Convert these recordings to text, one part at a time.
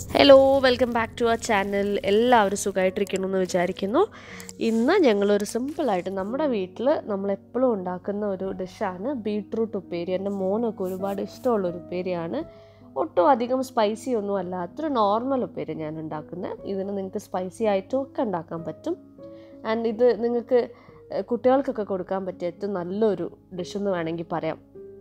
Hello welcome back to our channel എല്ലാവരും സുഖമായിട്ടിരിക്കുന്നു എന്ന് വിചാരിക്കുന്നു ഇന്ന് ഞങ്ങളൊരു സിമ്പിളായിട്ട് നമ്മുടെ വീട്ടിൽ നമ്മളെപ്പോഴും ഉണ്ടാക്കുന്ന ഒരു ഡിഷാണ് ബീട്രൂട്ട് ഉപ്പേരി എൻ്റെ മോനൊക്കെ ഒരുപാട് ഇഷ്ടമുള്ള ഒരു ഉപ്പേരിയാണ് ഒട്ടും അധികം സ്പൈസി ഒന്നും അല്ലാത്തൊരു നോർമൽ ഉപ്പേരി ഞാൻ ഉണ്ടാക്കുന്നത് ഇതിന് നിങ്ങൾക്ക് സ്പൈസി ആയിട്ടും ഒക്കെ ഉണ്ടാക്കാൻ പറ്റും ആൻഡ് ഇത് നിങ്ങൾക്ക് ഏഹ്, കുട്ടികൾക്കൊക്കെ കൊടുക്കാൻ പറ്റിയ ഏറ്റവും നല്ലൊരു ഡിഷ് എന്ന് വേണമെങ്കിൽ പറയാം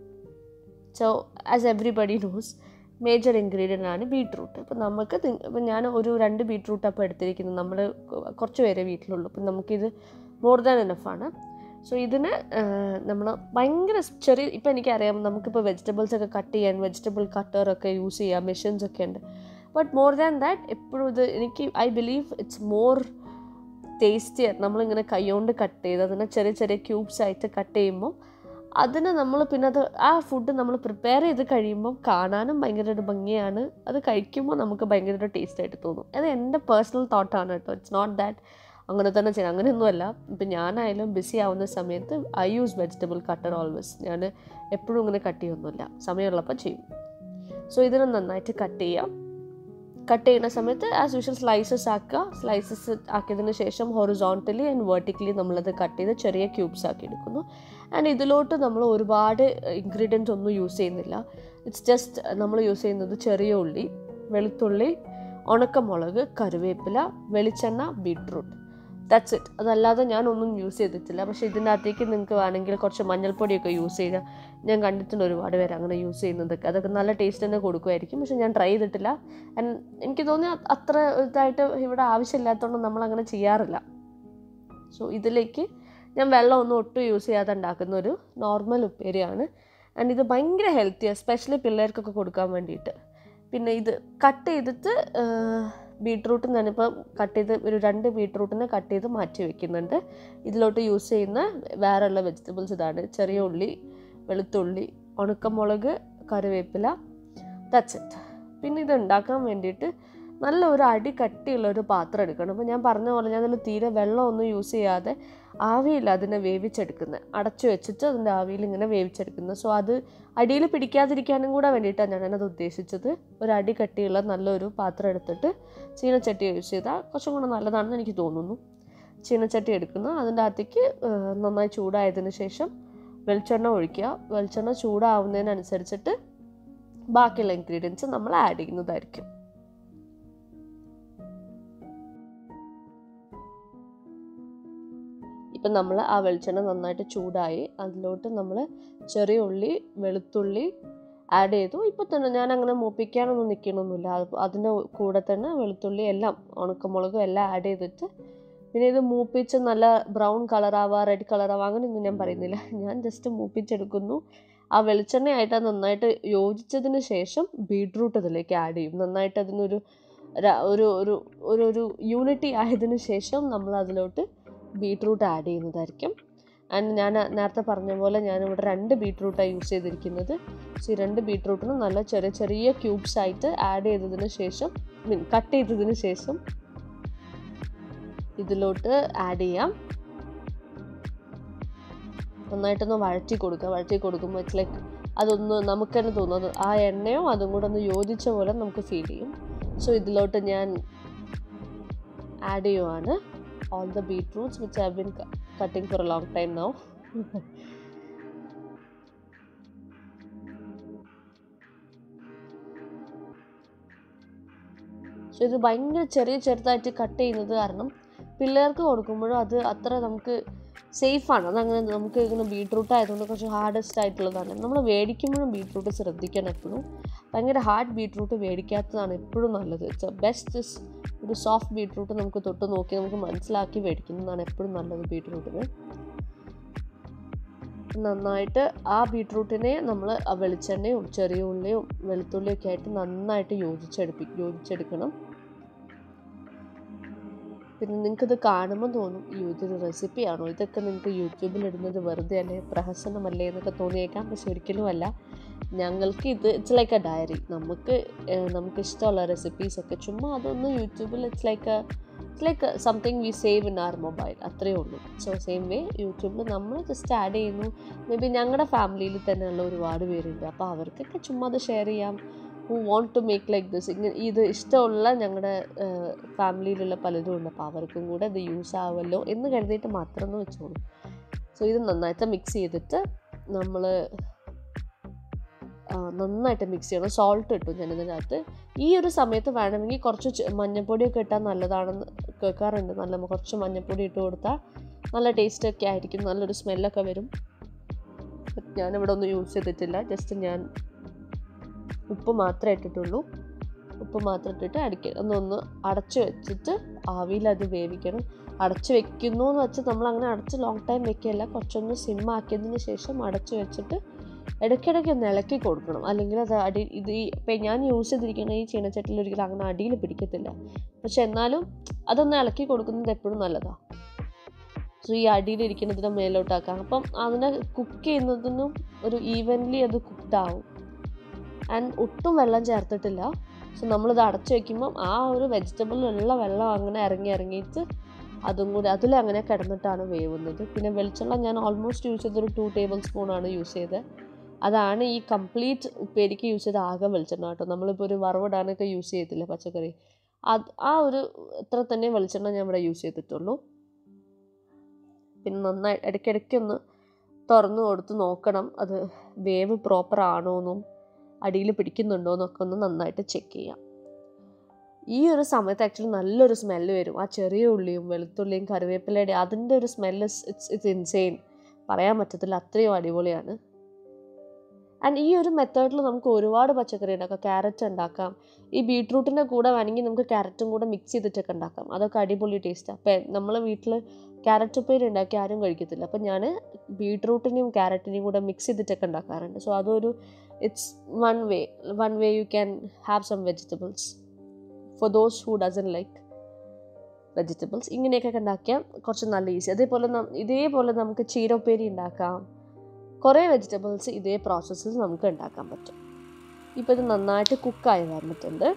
so as everybody knows major ingredient ആണ് ബീട്രൂട്ട് അപ്പോൾ നമുക്ക് തി- ഇപ്പം ഞാൻ ഒരു രണ്ട് ബീട്രൂട്ട് അപ്പോൾ എടുത്തിരിക്കുന്നത് നമ്മൾ കുറച്ച് പേരെ വീട്ടിലുള്ളൂ അപ്പം നമുക്കിത് മോർ ദാൻ എനഫാണ് സോ ഇതിന് നമ്മൾ ഭയങ്കര ചെറിയ ഇപ്പം എനിക്കറിയാം നമുക്കിപ്പോൾ വെജിറ്റബിൾസ് ഒക്കെ കട്ട് ചെയ്യാൻ വെജിറ്റബിൾ കട്ടറൊക്കെ യൂസ് ചെയ്യാം മെഷീൻസ് ഒക്കെ ഉണ്ട് ബട്ട് മോർ ദാൻ ദാറ്റ് എപ്പോഴും ഇത് എനിക്ക് I believe it's more tastier നമ്മളിങ്ങനെ കൈകൊണ്ട് കട്ട് ചെയ്ത് അതിനെ ചെറിയ ചെറിയ ക്യൂബ്സ് ആയിട്ട് കട്ട് ചെയ്യുമ്പോൾ അതിന് നമ്മൾ പിന്നെ അത് ആ ഫുഡ് നമ്മൾ പ്രിപ്പയർ ചെയ്ത് കഴിയുമ്പോൾ കാണാനും ഭയങ്കര ഒരു ഭംഗിയാണ് അത് കഴിക്കുമ്പോൾ നമുക്ക് ഭയങ്കര ഒരു ടേസ്റ്റ് ആയിട്ട് തോന്നും അത് എൻ്റെ പേഴ്സണൽ തോട്ടാണ് കേട്ടോ ഇറ്റ്സ് നോട്ട് ദാറ്റ് അങ്ങനെ തന്നെ ചെയ്യണം അങ്ങനെയൊന്നുമല്ല ഇപ്പം ഞാനായാലും ബിസി ആവുന്ന സമയത്ത് I use vegetable cutter always ഞാൻ എപ്പോഴും ഇങ്ങനെ കട്ട് ചെയ്യൊന്നുമില്ല സമയമുള്ളപ്പോൾ ചെയ്യും സോ ഇതിനെ നന്നായിട്ട് കട്ട് ചെയ്യാം കട്ട് ചെയ്യുന്ന സമയത്ത് ആസ് യൂഷ്വൽ സ്ലൈസസ് ആക്കുക സ്ലൈസസ് ആക്കിയതിന് ശേഷം ഹൊറിസോണ്ടലി ആൻഡ് വെർട്ടിക്കലി നമ്മളത് കട്ട് ചെയ്ത് ചെറിയ ക്യൂബ്സ് ആക്കി എടുക്കുന്നു ആൻഡ് ഇതിലോട്ട് നമ്മൾ ഒരുപാട് ഇൻഗ്രീഡിയൻസ് ഒന്നും യൂസ് ചെയ്യുന്നില്ല ഇറ്റ്സ് ജസ്റ്റ് നമ്മൾ യൂസ് ചെയ്യുന്നത് ചെറിയ ഉള്ളി വെളുത്തുള്ളി ഉണക്കമുളക് കറിവേപ്പില വെളിച്ചെണ്ണ ബീട്രൂട്ട് ദാറ്റ്സ് ഇറ്റ് അതല്ലാതെ ഞാനൊന്നും യൂസ് ചെയ്തിട്ടില്ല പക്ഷേ ഇതിൻ്റെ അകത്തേക്ക് നിങ്ങൾക്ക് വേണമെങ്കിൽ കുറച്ച് മഞ്ഞൾപ്പൊടിയൊക്കെ യൂസ് ചെയ്താൽ ഞാൻ കണ്ടിട്ടുണ്ട് ഒരുപാട് പേര് അങ്ങനെ യൂസ് ചെയ്യുന്നതൊക്കെ അതൊക്കെ നല്ല ടേസ്റ്റ് തന്നെ കൊടുക്കുമായിരിക്കും പക്ഷെ ഞാൻ ട്രൈ ചെയ്തിട്ടില്ല ആൻഡ് എനിക്ക് തോന്നി അത് അത്ര ഇതായിട്ട് ഇവിടെ ആവശ്യമില്ലാത്തതുകൊണ്ട് നമ്മൾ അങ്ങനെ ചെയ്യാറില്ല സോ ഇതിലേക്ക് ഞാൻ വെള്ളം ഒന്നും ഒട്ടും യൂസ് ചെയ്യാതെ ഉണ്ടാക്കുന്ന ഒരു നോർമൽ ഉപ്പേരിയാണ് ആൻഡ് ഇത് ഭയങ്കര ഹെൽത്തിയാണ് സ്പെഷ്യലി പിള്ളേർക്കൊക്കെ കൊടുക്കാൻ വേണ്ടിയിട്ട് പിന്നെ ഇത് കട്ട് ചെയ്തിട്ട് ബീട്രൂട്ട് ഞാനിപ്പോൾ കട്ട് ചെയ്ത് ഒരു രണ്ട് ബീട്രൂട്ടിനെ കട്ട് ചെയ്ത് മാറ്റി വെക്കുന്നുണ്ട് ഇതിലോട്ട് യൂസ് ചെയ്യുന്ന വേറെയുള്ള വെജിറ്റബിൾസ് ഇതാണ് ചെറിയ ഉള്ളി വെളുത്തുള്ളി ഉണക്കമുളക് കറിവേപ്പില ദാറ്റ്സ് ഇറ്റ് പിന്നെ ഇത് ഉണ്ടാക്കാൻ വേണ്ടിയിട്ട് നല്ല ഒരു അടി കട്ടിയുള്ള ഒരു പാത്രം എടുക്കണം അപ്പോൾ ഞാൻ പറഞ്ഞ പോലെ ഞാൻ അതിൽ തീരെ വെള്ളമൊന്നും യൂസ് ചെയ്യാതെ ആവിയിൽ അതിനെ വേവിച്ചെടുക്കുന്നത് അടച്ചു വെച്ചിട്ട് അതിൻ്റെ ആവിയിൽ ഇങ്ങനെ വേവിച്ചെടുക്കുന്നത് സോ അത് അടിയിൽ പിടിക്കാതിരിക്കാനും കൂടെ വേണ്ടിയിട്ടാണ് ഞാനത് ഉദ്ദേശിച്ചത് ഒരു അടി കട്ടിയുള്ള നല്ലൊരു പാത്രം എടുത്തിട്ട് ചീനച്ചട്ടി യൂസ് ചെയ്താൽ കുറച്ചും കൂടെ നല്ലതാണെന്ന് എനിക്ക് തോന്നുന്നു ചീനച്ചട്ടി എടുക്കുന്നു അതിൻ്റെ അകത്തേക്ക് ഏഹ്, നന്നായി ചൂടായതിന് ശേഷം വെളിച്ചെണ്ണ ഒഴിക്കുക വെളിച്ചെണ്ണ ചൂടാവുന്നതിനനുസരിച്ചിട്ട് ബാക്കിയുള്ള ഇൻഗ്രീഡിയൻസ് നമ്മൾ ആഡ് ചെയ്യുന്നതായിരിക്കും ഇപ്പം നമ്മൾ ആ വെളിച്ചെണ്ണ നന്നായിട്ട് ചൂടായി അതിലോട്ട് നമ്മൾ ചെറിയ ഉള്ളി വെളുത്തുള്ളി ആഡ് ചെയ്തു ഇപ്പോൾ തന്നെ ഞാൻ അങ്ങനെ മൂപ്പിക്കാനൊന്നും നിൽക്കണമൊന്നുമില്ല അത് അതിൻ്റെ കൂടെ തന്നെ വെളുത്തുള്ളി എല്ലാം ഉണക്കമുളകും എല്ലാം ആഡ് ചെയ്തിട്ട് പിന്നെ ഇത് മൂപ്പിച്ച് നല്ല ബ്രൗൺ കളറാവുക റെഡ് കളറാവുക അങ്ങനെയൊന്നും ഞാൻ പറയുന്നില്ല ഞാൻ ജസ്റ്റ് മൂപ്പിച്ചെടുക്കുന്നു ആ വെളിച്ചെണ്ണയായിട്ട് അത് നന്നായിട്ട് യോജിച്ചതിന് ശേഷം ബീട്രൂട്ട് ഇതിലേക്ക് ആഡ് ചെയ്യും നന്നായിട്ട് അതിനൊരു ര- ഒരു ഒരു ഒരു ഒരു യൂണിറ്റി ആയതിനു ശേഷം നമ്മൾ അതിലോട്ട് ബീട്രൂട്ട് ആഡ് ചെയ്യുന്നതായിരിക്കും ആൻഡ് ഞാൻ നേരത്തെ പറഞ്ഞ പോലെ ഞാനിവിടെ രണ്ട് ബീട്രൂട്ടാണ് യൂസ് ചെയ്തിരിക്കുന്നത് സോ ഈ രണ്ട് ബീട്രൂട്ടിനും നല്ല ചെറിയ ചെറിയ ക്യൂബ്സ് ആയിട്ട് ആഡ് ചെയ്തതിന് ശേഷം മീൻ കട്ട് ചെയ്തതിന് ശേഷം ഇതിലോട്ട് ആഡ് ചെയ്യാം നന്നായിട്ടൊന്ന് വഴറ്റി കൊടുക്കുക വഴറ്റി കൊടുക്കുമ്പോൾ ഇറ്റ്സ് ലൈക്ക് അതൊന്ന് നമുക്ക് തന്നെ തോന്നുന്നത് ആ എണ്ണയോ അതും കൂടെ ഒന്ന് യോജിച്ച പോലെ നമുക്ക് ഫീൽ ചെയ്യും സോ ഇതിലോട്ട് ഞാൻ ആഡ് ചെയ്യുവാണ് all the beetroots which I've been cu- cutting for a long time now. So ഇത് ഭയങ്കര ചെറിയ ചെറുതായിട്ട് കട്ട് ചെയ്യുന്നത് കാരണം പിള്ളേർക്ക് കൊടുക്കുമ്പോഴും അത് അത്ര നമുക്ക് സേഫാണ് അതങ്ങനെ നമുക്ക് ഇങ്ങനെ ബീട്രൂട്ട് ആയതുകൊണ്ട് കുറച്ച് ഹാർഡസ്റ്റ് ആയിട്ടുള്ളതാണ് നമ്മൾ മേടിക്കുമ്പോഴും ബീട്രൂട്ട് ശ്രദ്ധിക്കണം എപ്പോഴും ഭയങ്കര ഹാർഡ് ബീട്രൂട്ട് മേടിക്കാത്തതാണ് എപ്പോഴും നല്ലത് ഇറ്റ്സ് ബെസ്റ്റ് ഒരു സോഫ്റ്റ് ബീട്രൂട്ട് നമുക്ക് തൊട്ട് നോക്കി നമുക്ക് മനസ്സിലാക്കി മേടിക്കുന്നതാണ് എപ്പോഴും നല്ലത് ബീട്രൂട്ടിന് നന്നായിട്ട് ആ ബീട്രൂട്ടിനെ നമ്മൾ ആ വെളിച്ചെണ്ണയും ചെറിയ ഉള്ളിയും വെളുത്തുള്ളിയൊക്കെ ആയിട്ട് നന്നായിട്ട് യോജിച്ചെടുപ്പി യോജിച്ചെടുക്കണം പിന്നെ നിങ്ങൾക്കിത് കാണുമ്പോൾ തോന്നും ഈ ഇതൊരു റെസിപ്പിയാണോ ഇതൊക്കെ നിങ്ങൾക്ക് യൂട്യൂബിൽ ഇടുന്നത് വെറുതെ അല്ലേ പ്രഹസനമല്ലേ എന്നൊക്കെ തോന്നിയേക്കാം പക്ഷെ ഒരിക്കലും അല്ല ഞങ്ങൾക്ക് ഇത് ഇറ്റ്സ് ലൈക്ക് എ ഡയറി നമുക്ക് ഏഹ്, നമുക്ക് ഇഷ്ടമുള്ള റെസിപ്പീസ് ഒക്കെ ചുമ്മാ അതൊന്ന് യൂട്യൂബിൽ it's like it's like something we save in our mobile അത്രയേ ഉള്ളൂ സോ സെയിം വേ യൂട്യൂബിൽ നമ്മൾ ജസ്റ്റ് ആഡ് ചെയ്യുന്നു മേ ബി ഞങ്ങളുടെ ഫാമിലിയിൽ തന്നെയുള്ള ഒരുപാട് പേരുണ്ട് അപ്പോൾ അവർക്കൊക്കെ ചുമ്മാ അത് ഷെയർ ചെയ്യാം who want to make like this ഇങ്ങനെ ഇത് ഇഷ്ടമുള്ള ഞങ്ങളുടെ ഫാമിലിയിലുള്ള പലരും ഉണ്ട് അപ്പോൾ അവർക്കും കൂടെ ഇത് യൂസ് ആവുമല്ലോ എന്ന് കരുതിയിട്ട് മാത്രം ഒന്ന് വെച്ചോളൂ സോ ഇത് നന്നായിട്ട് മിക്സ് ചെയ്തിട്ട് നമ്മൾ നന്നായിട്ട് മിക്സ് ചെയ്യണം സോൾട്ട് ഇട്ടു ഞാൻ ഇതിനകത്ത് ഈ ഒരു സമയത്ത് വേണമെങ്കിൽ കുറച്ച് ചെ- മഞ്ഞൾപ്പൊടിയൊക്കെ ഇട്ടാൽ നല്ലതാണെന്ന് കേൾക്കാറുണ്ട് നല്ല കുറച്ച് മഞ്ഞൾപ്പൊടി ഇട്ട് കൊടുത്താൽ നല്ല ടേസ്റ്റ് ഒക്കെ ആയിരിക്കും നല്ലൊരു സ്മെല്ലൊക്കെ വരും ഞാനിവിടെ ഒന്നും യൂസ് ചെയ്തിട്ടില്ല ജസ്റ്റ് ഞാൻ ഉപ്പ് മാത്രമേ ഇട്ടിട്ടുള്ളൂ ഉപ്പ് മാത്രം ഇട്ടിട്ട് അടിക്കുക ഒന്നൊന്ന് അടച്ച് വെച്ചിട്ട് ആവിയിൽ അത് വേവിക്കണം അടച്ച് വെക്കുന്നു എന്ന് വെച്ചാൽ നമ്മൾ അങ്ങനെ അടച്ച് ലോങ് ടൈം വെക്കുകയല്ല കുറച്ചൊന്ന് സിം ആക്കിയതിന് ശേഷം അടച്ച് വെച്ചിട്ട് ഇടയ്ക്കിടയ്ക്ക് ഒന്ന് ഇളക്കി കൊടുക്കണം അല്ലെങ്കിൽ അത് അടി ഇത് ഈ ഇപ്പം ഞാൻ യൂസ് ചെയ്തിരിക്കുന്ന ഈ ചീനച്ചട്ടിയിൽ ഒരിക്കലും അങ്ങനെ അടിയിൽ പിടിക്കത്തില്ല പക്ഷെ എന്നാലും അതൊന്ന് ഇളക്കി കൊടുക്കുന്നത് എപ്പോഴും നല്ലതാണ് സോ ഈ അടിയിലിരിക്കുന്നതിനെ മേലോട്ടാക്കാം അപ്പം അതിനെ കുക്ക് ചെയ്യുന്നതിനും ഒരു ഈവൻലി അത് കുക്ക്ഡ് ആവും ആൻഡ് ഒട്ടും വെള്ളം ചേർത്തിട്ടില്ല സോ നമ്മളിത് അടച്ചു വെക്കുമ്പം ആ ഒരു വെജിറ്റബിളിലുള്ള വെള്ളം അങ്ങനെ ഇറങ്ങി ഇറങ്ങിയിട്ട് അതും കൂടി അതിലങ്ങനെ കിടന്നിട്ടാണ് വേവുന്നത് പിന്നെ വെളിച്ചെണ്ണ ഞാൻ ഓൾമോസ്റ്റ് യൂസ് ചെയ്തൊരു ടു ടേബിൾ സ്പൂണാണ് യൂസ് ചെയ്തത് അതാണ് ഈ കംപ്ലീറ്റ് ഉപ്പേരിക്ക് യൂസ് ചെയ്ത ആകെ വെളിച്ചെണ്ണ കേട്ടോ നമ്മളിപ്പോൾ ഒരു വറവിടാനൊക്കെ യൂസ് ചെയ്യത്തില്ല പച്ചക്കറി അത് ആ ഒരു ഇത്ര തന്നെ വെളിച്ചെണ്ണ ഞാൻ ഇവിടെ യൂസ് ചെയ്തിട്ടുള്ളൂ പിന്നെ നന്നായി ഇടയ്ക്കിടയ്ക്ക് ഒന്ന് തുറന്നു കൊടുത്ത് നോക്കണം അത് വേവ് പ്രോപ്പർ ആണോ എന്നും അടിയിൽ പിടിക്കുന്നുണ്ടോ എന്നൊക്കെ ഒന്ന് നന്നായിട്ട് ചെക്ക് ചെയ്യാം ഈ ഒരു സമയത്ത് ആക്ച്വലി നല്ലൊരു സ്മെല്ല് വരും ആ ചെറിയ ഉള്ളിയും വെളുത്തുള്ളിയും കറിവേപ്പിലയുടെ അതിൻ്റെ ഒരു സ്മെല്ല് ഇറ്റ്സ് ഇറ്റ്സ് ഇൻസെയിൻ പറയാൻ പറ്റത്തില്ല അത്രയും അടിപൊളിയാണ് ആൻഡ് ഈ ഒരു മെത്തേഡിൽ നമുക്ക് ഒരുപാട് പച്ചക്കറി ഉണ്ടാക്കാം ക്യാരറ്റ് ഉണ്ടാക്കാം ഈ ബീട്രൂട്ടിൻ്റെ കൂടെ വേണമെങ്കിൽ നമുക്ക് ക്യാരറ്റും കൂടെ മിക്സ് ചെയ്തിട്ടൊക്കെ ഉണ്ടാക്കാം അതൊക്കെ അടിപൊളി ടേസ്റ്റാണ് അപ്പം നമ്മൾ വീട്ടിൽ ക്യാരറ്റ് ഉപ്പേരി ഉണ്ടാക്കി ആരും കഴിക്കത്തില്ല അപ്പം ഞാൻ ബീട്രൂട്ടിനെയും ക്യാരറ്റിനെയും കൂടെ മിക്സ് ചെയ്തിട്ടൊക്കെ ഉണ്ടാക്കാറുണ്ട് സോ അതൊരു it's one way one way you can have some vegetables for those who doesn't like vegetables ഇങ്ങനെയൊക്കെ ഉണ്ടാക്കിയാൽ കുറച്ച് നല്ല ഈസി അതേപോലെ നം- ഇതേപോലെ നമുക്ക് ചീരപ്പേരി ഉണ്ടാക്കാം കുറേ വെജിറ്റബിൾസ് ഇതേ പ്രോസസ്സിൽ നമുക്ക് ഉണ്ടാക്കാൻ പറ്റും ഇപ്പോൾ ഇത് നന്നായിട്ട് കുക്കായി വന്നിട്ടുണ്ട്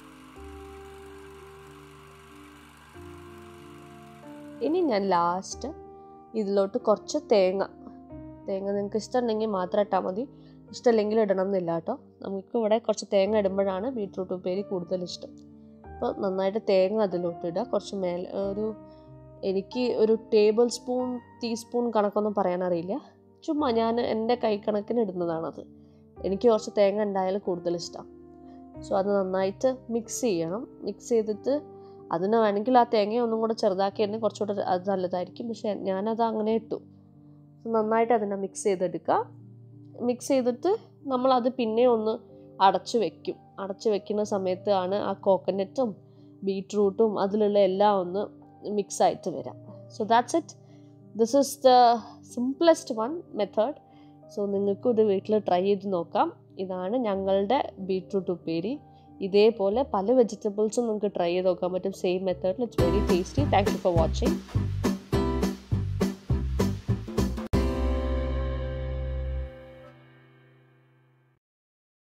ഇനി ഞാൻ ലാസ്റ്റ് ഇതിലോട്ട് കുറച്ച് തേങ്ങ തേങ്ങ നിങ്ങൾക്ക് ഇഷ്ടമുണ്ടെങ്കിൽ മാത്രം ഇട്ടാൽ മതി ഇഷ്ടമില്ലെങ്കിൽ ഇടണം എന്നില്ല കേട്ടോ നമുക്ക് ഇവിടെ കുറച്ച് തേങ്ങ ഇടുമ്പോഴാണ് ബീട്രൂട്ട് ഉപ്പേരി കൂടുതൽ ഇഷ്ടം അപ്പോൾ നന്നായിട്ട് തേങ്ങ അതിലോട്ട് ഇടുക കുറച്ച് മേൽ ഒരു എനിക്ക് ഒരു ടേബിൾ സ്പൂൺ ടീസ്പൂൺ കണക്കൊന്നും പറയാനറിയില്ല ചുമ്മാ ഞാൻ എൻ്റെ കൈക്കണക്കിന് ഇടുന്നതാണത് എനിക്ക് കുറച്ച് തേങ്ങ ഉണ്ടായാൽ കൂടുതൽ ഇഷ്ടം സോ അത് നന്നായിട്ട് മിക്സ് ചെയ്യണം മിക്സ് ചെയ്തിട്ട് അതിന് വേണമെങ്കിൽ ആ തേങ്ങ ഒന്നും കൂടെ ചെറുതാക്കിയാണെങ്കിൽ കുറച്ചുകൂടെ അത് നല്ലതായിരിക്കും പക്ഷേ ഞാനത് അങ്ങനെ ഇട്ടു നന്നായിട്ട് അതിനെ മിക്സ് ചെയ്തെടുക്കുക മിക്സ് ചെയ്തിട്ട് നമ്മളത് പിന്നെ ഒന്ന് അടച്ചു വെക്കും അടച്ചു വെക്കുന്ന സമയത്താണ് ആ കോക്കനട്ടും ബീട്രൂട്ടും അതിലുള്ള എല്ലാം ഒന്ന് മിക്സ് ആയിട്ട് വരാം so that's it this is the simplest one method so നിങ്ങൾക്കും ഇത് വീട്ടിൽ ട്രൈ ചെയ്ത് നോക്കാം ഇതാണ് ഞങ്ങളുടെ ബീട്രൂട്ട് ഉപ്പേരി ഇതേപോലെ പല വെജിറ്റബിൾസും നമുക്ക് ട്രൈ ചെയ്ത് നോക്കാൻ പറ്റും സെയിം മെത്തേഡിൽ it's very tasty thank you for watching